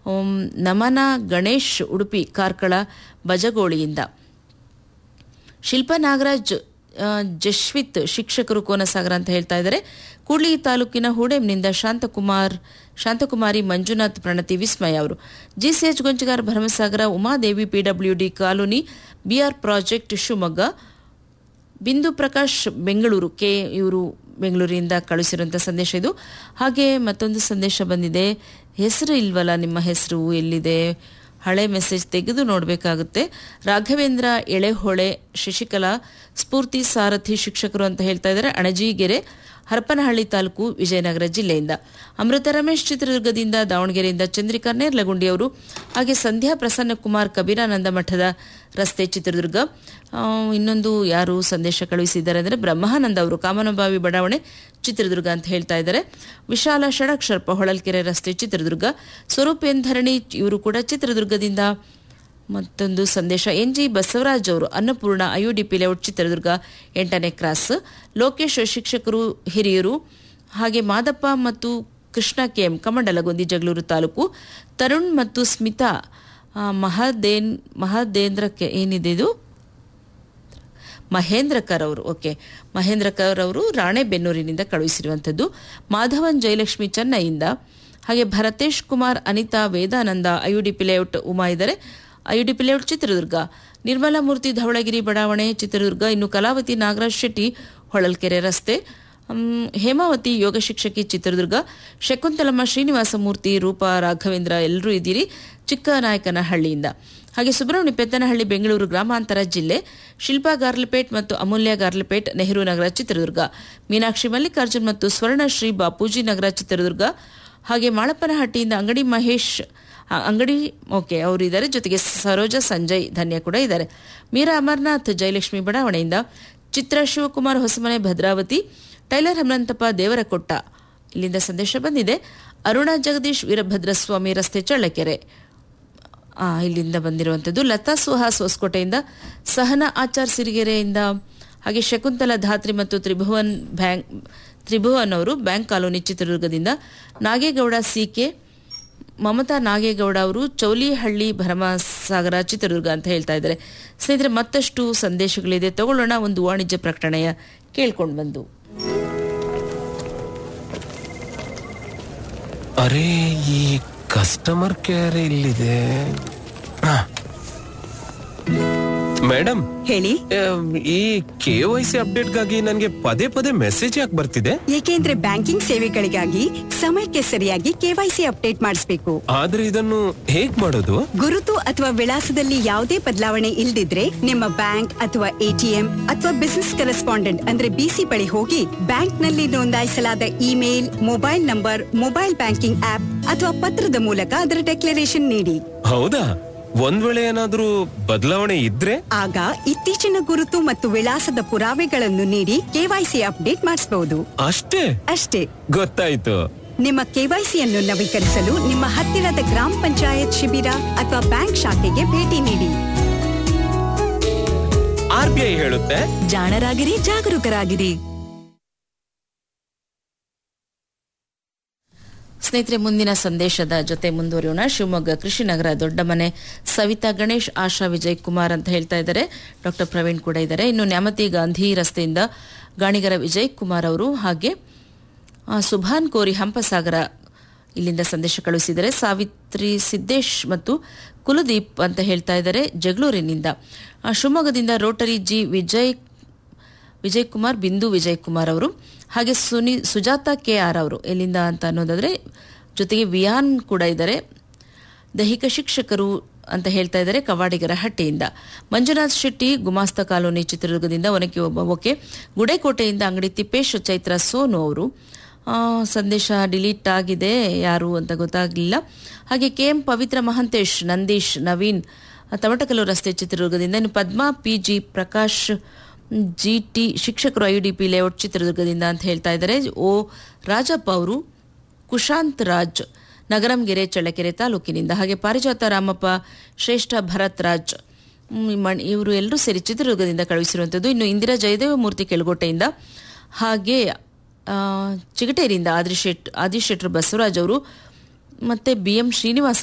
ಓಂ ನಮನ ಗಣೇಶ್ ಉಡುಪಿ ಕಾರ್ಕಳ ಬಜಗೋಳಿಯಿಂದ ಶಿಲ್ಪಾ ನಾಗರಾಜ್ ಆ, ಜಶ್ವಿತ್ ಶಿಕ್ಷಕರು ಕೋನಸಾಗರ ಅಂತ ಹೇಳ್ತಾ ಇದ್ದಾರೆ ಕೂಡ್ಲಿ ತಾಲೂಕಿನ ಹೂಡೆಂನಿಂದ ಶಾಂತಕುಮಾರ್ ಶಾಂತಕುಮಾರಿ ಮಂಜುನಾಥ್ ಪ್ರಣತಿ ವಿಸ್ಮಯ ಅವರು GCH Gonchagar Bharamasagara Umadevi PWD colony BR project Shivamogga Bindu Prakash Bengaluru K ಇವರು ಬೆಂಗಳೂರಿನಿಂದ ಕಳಿಸಿರುವಂಥ ಸಂದೇಶ ಇದು ಹಾಗೆ ಮತ್ತೊಂದು ಸಂದೇಶ ಬಂದಿದೆ ಹೆಸರು ಇಲ್ವಲ್ಲ ನಿಮ್ಮ ಹೆಸರು ಎಲ್ಲಿದೆ ಹಳೆ ಮೆಸೇಜ್ ತೆಗೆದು ನೋಡಬೇಕಾಗುತ್ತೆ ರಾಘವೇಂದ್ರ ಎಳೆಹೊಳೆ ಶಶಿಕಲಾ ಸ್ಫೂರ್ತಿ ಸಾರಥಿ ಶಿಕ್ಷಕರು ಅಂತ ಹೇಳ್ತಾ ಇದ್ದಾರೆ ಅಣಜಿಗೆರೆ ಹರಪನಹಳ್ಳಿ ತಾಲೂಕು ವಿಜಯನಗರ ಜಿಲ್ಲೆಯಿಂದ ಅಮೃತ ರಮೇಶ್ ಚಿತ್ರದುರ್ಗದಿಂದ ದಾವಣಗೆರೆಯಿಂದ ಚಂದ್ರಿಕಾ ನೇರ್ಲಗುಂಡಿ ಅವರು ಹಾಗೆ ಸಂಧ್ಯಾ ಪ್ರಸನ್ನ ಕುಮಾರ್ ಕಬೀರಾನಂದ ಮಠದ ರಸ್ತೆ ಚಿತ್ರದುರ್ಗ ಆ, ಇನ್ನೊಂದು ಯಾರು ಸಂದೇಶ ಕಳುಹಿಸಿದ್ದಾರೆ ಅಂದರೆ ಬ್ರಹ್ಮಾನಂದ ಅವರು ಕಾಮನಬಾವಿ ಬಡಾವಣೆ ಚಿತ್ರದುರ್ಗ ಅಂತ ಹೇಳ್ತಾ ಇದ್ದಾರೆ ವಿಶಾಲ ಷಡಕ್ಷರ್ಪ ಹೊಳಲ್ಕೆರೆ ರಸ್ತೆ ಚಿತ್ರದುರ್ಗ ಸ್ವರೂಪೇಂಧರಣಿ ಇವರು ಕೂಡ ಚಿತ್ರದುರ್ಗದಿಂದ ಮತ್ತೊಂದು ಸಂದೇಶ ಎನ್ ಜಿ ಬಸವರಾಜ್ ಅವರು ಅನ್ನಪೂರ್ಣ ಐಯುಡಿಪಿ ಲೇಔಟ್ ಚಿತ್ರದುರ್ಗ ಎಂಟನೇ ಕ್ರಾಸ್ ಲೋಕೇಶ್ ಶಿಕ್ಷಕರು ಹಿರಿಯರು ಹಾಗೆ ಮಾದಪ್ಪ ಮತ್ತು ಕೃಷ್ಣ ಕೆಎಂ ಕಮಂಡಲಗೊಂದಿ ಜಗಳೂರು ತಾಲೂಕು ತರುಣ್ ಮತ್ತು ಸ್ಮಿತಾ ಆ, ಮಹಾದೇನ್ ಮಹಾದೇಂದ್ರಕ್ಕೆ ಏನಿದೆ ಇದು ಮಹೇಂದ್ರಕರ್ ಅವರು ಓಕೆ ಮಹೇಂದ್ರಕರ್ ಅವರು ರಾಣೆಬೆನ್ನೂರಿನಿಂದ ಕಳುಹಿಸಿರುವಂಥದ್ದು ಮಾಧವನ್ ಜಯಲಕ್ಷ್ಮಿ ಚೆನ್ನೈಯಿಂದ ಹಾಗೆ ಭರತೇಶ್ ಕುಮಾರ್ ಅನಿತಾ ವೇದಾನಂದ ಐಯುಡಿಪಿ ಲೇಔಟ್ ಉಮಾ ಇದ್ದಾರೆ ಐಯುಡಿಪಿ ಲೇಔಟ್ ಚಿತ್ರದುರ್ಗ ನಿರ್ಮಲಾ ಮೂರ್ತಿ ಧವಳಗಿರಿ ಬಡಾವಣೆ ಚಿತ್ರದುರ್ಗ ಇನ್ನು ಕಲಾವತಿ ನಾಗರಾಜ್ ಶೆಟ್ಟಿ ಹೊಳಲ್ಕೆರೆ ರಸ್ತೆ ಹ್ಮ್, ಹೇಮಾವತಿ ಯೋಗ ಶಿಕ್ಷಕಿ ಚಿತ್ರದುರ್ಗ ಶಕುಂತಲಮ್ಮ ಶ್ರೀನಿವಾಸ ಮೂರ್ತಿ ರೂಪಾ ರಾಘವೇಂದ್ರ ಎಲ್ಲರೂ ಇದ್ದೀರಿ ಚಿಕ್ಕನಾಯಕನಹಳ್ಳಿಯಿಂದ ಹಾಗೆ ಸುಬ್ರಹ್ಮಣ್ಯ ಪೆತ್ತನಹಳ್ಳಿ ಬೆಂಗಳೂರು ಗ್ರಾಮಾಂತರ ಜಿಲ್ಲೆ ಶಿಲ್ಪಾ ಗಾರ್ಲಿಪೇಟ್ ಮತ್ತು ಅಮೂಲ್ಯ ಗಾರ್ಲಿಪೇಟ್ ನೆಹರು ನಗರ ಚಿತ್ರದುರ್ಗ ಮೀನಾಕ್ಷಿ ಮಲ್ಲಿಕಾರ್ಜುನ್ ಮತ್ತು ಸ್ವರ್ಣಶ್ರೀ ಬಾಪೂಜಿ ನಗರ ಚಿತ್ರದುರ್ಗ ಹಾಗೆ ಮಾಳಪ್ಪನಹಟ್ಟಿಯಿಂದ ಅಂಗಡಿ ಮಹೇಶ್ ಆ, ಅಂಗಡಿ ಓಕೆ ಅವರು ಇದ್ದಾರೆ ಜೊತೆಗೆ ಸರೋಜ ಸಂಜಯ್ ಧನ್ಯ ಕೂಡ ಇದ್ದಾರೆ ಮೀರಾ ಅಮರ್ನಾಥ್ ಜಯಲಕ್ಷ್ಮಿ ಬಡಾವಣೆಯಿಂದ ಚಿತ್ರ ಶಿವಕುಮಾರ್ ಹೊಸಮನೆ ಭದ್ರಾವತಿ ಟೈಲರ್ ಹನುಮಂತಪ್ಪ ದೇವರಕೊಟ್ಟ ಇಲ್ಲಿಂದ ಸಂದೇಶ ಬಂದಿದೆ ಅರುಣ ಜಗದೀಶ್ ವೀರಭದ್ರಸ್ವಾಮಿ ರಸ್ತೆ ಚಳ್ಳಕೆರೆ ಆ, ಇಲ್ಲಿಂದ ಬಂದಿರುವಂಥದ್ದು ಲತಾ ಸುಹಾಸ್ ಹೊಸಕೋಟೆಯಿಂದ ಸಹನಾ ಆಚಾರ್ ಸಿರಿಗೆರೆಯಿಂದ ಹಾಗೆ ಶಕುಂತಲಾ ಧಾತ್ರಿ ಮತ್ತು ತ್ರಿಭುವನ್ ಬ್ಯಾಂಕ್ ತ್ರಿಭುವನ್ ಅವರು ಬ್ಯಾಂಕ್ ಕಾಲೋನಿ ಚಿತ್ರದುರ್ಗದಿಂದ ನಾಗೇಗೌಡ ಸಿಕೆ ಮಮತಾ ನಾಗೇಗೌಡ ಅವರು ಚೌಲಿಹಳ್ಳಿ ಭರಮಸಾಗರ ಚಿತ್ರದುರ್ಗ ಅಂತ ಹೇಳ್ತಾ ಇದ್ದಾರೆ ಸ್ನೇಹಿತರೆ ಮತ್ತಷ್ಟು ಸಂದೇಶಗಳಿದೆ ತಗೊಳ್ಳೋಣ ಒಂದು ವಾಣಿಜ್ಯ ಪ್ರಕಟಣೆಯ ಕೇಳ್ಕೊಂಡು ಬಂದು ಅರೆ ಈ ಕಸ್ಟಮರ್ ಕೇರ್ ಇಲ್ಲಿದೆ ಹಾ. ಮೇಡಮ್ ಹೇಳಿ ಆಮ್, ಈ ಕೆ ವೈ ಸಿ ಅಪ್ಡೇಟ್ಗಾಗಿ ನನಗೆ ಪದೇ ಪದೇ ಮೆಸೇಜ್ ಯಾಕೆ ಬರ್ತಿದೆ ಏಕೆಂದ್ರೆ ಬ್ಯಾಂಕಿಂಗ್ ಸೇವೆಗಳಿಗಾಗಿ ಸಮಯಕ್ಕೆ ಸರಿಯಾಗಿ ಕೆವೈಸಿ ಅಪ್ಡೇಟ್ ಮಾಡಿಸಬೇಕು ಆದ್ರೆ ಇದನ್ನು ಹೇಗ್ ಮಾಡೋದು ಗುರುತು ಅಥವಾ ವಿಳಾಸದಲ್ಲಿ ಯಾವುದೇ ಬದಲಾವಣೆ ಇಲ್ದಿದ್ರೆ ನಿಮ್ಮ ಬ್ಯಾಂಕ್ ಅಥವಾ ಎಟಿಎಂ ಅಥವಾ ಬಿಸಿನೆಸ್ ಕರೆಸ್ಪಾಂಡೆಂಟ್ ಅಂದ್ರೆ ಬಿಸಿ ಬಳಿ ಹೋಗಿ ಬ್ಯಾಂಕ್ ನಲ್ಲಿ ನೋಂದಾಯಿಸಲಾದ email mobile number mobile banking app ಅಥವಾ ಪತ್ರದ ಮೂಲಕ ಅದರ ಡೆಕ್ಲರೇಷನ್ ನೀಡಿ ಹೌದಾ ಒಂದ್ ವೇಳೆ ಏನಾದ್ರೂ ಬದಲಾವಣೆ ಇದ್ರೆ ಆಗ ಇತ್ತೀಚಿನ ಗುರುತು ಮತ್ತು ವಿಳಾಸದ ಪುರಾವೆಗಳನ್ನು ನೀಡಿ ಕೆವೈಸಿ ಅಪ್ಡೇಟ್ ಮಾಡಿಸಬಹುದು ಅಷ್ಟೇ ಅಷ್ಟೇ ಗೊತ್ತಾಯ್ತು ನಿಮ್ಮ ಕೆವೈಸಿಯನ್ನು ನವೀಕರಿಸಲು ನಿಮ್ಮ ಹತ್ತಿರದ ಗ್ರಾಮ ಪಂಚಾಯತ್ ಶಿಬಿರ ಅಥವಾ ಬ್ಯಾಂಕ್ ಶಾಖೆಗೆ ಭೇಟಿ ನೀಡಿ ಆರ್ ಬಿ ಐ ಹೇಳುತ್ತೆ ಜಾಣರಾಗಿರಿ ಜಾಗರೂಕರಾಗಿರಿ ಸ್ನೇಹಿತರೆ ಮುಂದಿನ ಸಂದೇಶದ ಜೊತೆ ಮುಂದುವರಿಯೋಣ ಶಿವಮೊಗ್ಗ ಕೃಷಿನಗರ ದೊಡ್ಡ ಮನೆ ಸವಿತಾ ಗಣೇಶ್ ಆಶಾ ವಿಜಯ್ ಕುಮಾರ್ ಅಂತ ಹೇಳ್ತಾ ಇದ್ದಾರೆ ಡಾಕ್ಟರ್ ಪ್ರವೀಣ್ ಕೂಡ ಇದ್ದಾರೆ ಇನ್ನು ನ್ಯಾಮತಿ ಗಾಂಧಿ ರಸ್ತೆಯಿಂದ ಗಾಣಿಗರ ವಿಜಯ್ ಕುಮಾರ್ ಅವರು ಹಾಗೆ ಆ, ಸುಭಾನ್ ಕೋರಿ ಹಂಪಸಾಗರ ಇಲ್ಲಿಂದ ಸಂದೇಶ ಕಳುಹಿಸಿದರೆ ಸಾವಿತ್ರಿ ಸಿದ್ದೇಶ್ ಮತ್ತು ಕುಲದೀಪ್ ಅಂತ ಹೇಳ್ತಾ ಇದ್ದಾರೆ ಜಗಳೂರಿನಿಂದ ಆ, ಶಿವಮೊಗ್ಗದಿಂದ ರೋಟರಿ ಜಿ ವಿಜಯ್ ವಿಜಯ್ ಕುಮಾರ್ ಬಿಂದು ವಿಜಯ್ ಕುಮಾರ್ ಅವರು ಹಾಗೆ ಸುನಿ ಸುಜಾತ ಕೆ ಆರ್ ಅವರು ಎಲ್ಲಿಂದ ಅಂತ ಅನ್ನೋದಾದ್ರೆ ಜೊತೆಗೆ ವಿಯಾನ್ ಕೂಡ ಇದ್ದಾರೆ ದೈಹಿಕ ಶಿಕ್ಷಕರು ಅಂತ ಹೇಳ್ತಾ ಇದ್ದಾರೆ ಕವಾಡಿಗರ ಹಟ್ಟಿಯಿಂದ ಮಂಜುನಾಥ್ ಶೆಟ್ಟಿ ಗುಮಾಸ್ತ ಕಾಲೋನಿ ಚಿತ್ರದುರ್ಗದಿಂದ ಒನಕೆ ಒಬ್ಬ ಓಕೆ ಗುಡೇಕೋಟೆಯಿಂದ ಅಂಗಡಿ ತಿಪ್ಪೇಶ್ ಚೈತ್ರ ಸೋನು ಅವರು ಆ, ಸಂದೇಶ ಡಿಲೀಟ್ ಆಗಿದೆ ಯಾರು ಅಂತ ಗೊತ್ತಾಗಲಿಲ್ಲ ಹಾಗೆ ಕೆ ಎಂ ಪವಿತ್ರ ಮಹಂತೇಶ್ ನಂದೀಶ್ ನವೀನ್ ತಮಟಕಲ್ಲು ರಸ್ತೆ ಚಿತ್ರದುರ್ಗದಿಂದ ಇನ್ನು Padma P G Prakash G T ಶಿಕ್ಷಕರು ಐ ಡಿ ಪಿ ಲೇಔಟ್ ಚಿತ್ರದುರ್ಗದಿಂದ ಅಂತ ಹೇಳ್ತಾ ಇದ್ದಾರೆ ಓ ರಾಜಪ್ಪ ಅವರು ಕುಶಾಂತ್ ರಾಜ್ ನಗರಂಗೆರೆ ಚಳ್ಳಕೆರೆ ತಾಲೂಕಿನಿಂದ ಹಾಗೆ ಪಾರಿಜಾತ ರಾಮಪ್ಪ ಶ್ರೇಷ್ಠ ಭರತ್ ರಾಜ್ ಇವರು ಎಲ್ಲರೂ ಸೇರಿ ಚಿತ್ರದುರ್ಗದಿಂದ ಕಳುಹಿಸಿರುವಂಥದ್ದು ಇನ್ನು ಇಂದಿರಾ ಜಯದೇವ ಮೂರ್ತಿ ಕೆಳಗೋಟೆಯಿಂದ ಹಾಗೆ ಆ, ಚಿಗಟೇರಿಯಿಂದ ಆದಿಶೆಟ್ ಆದಿಶೆಟ್ರು ಬಸವರಾಜ್ ಅವರು ಮತ್ತು ಬಿ ಎಂ ಶ್ರೀನಿವಾಸ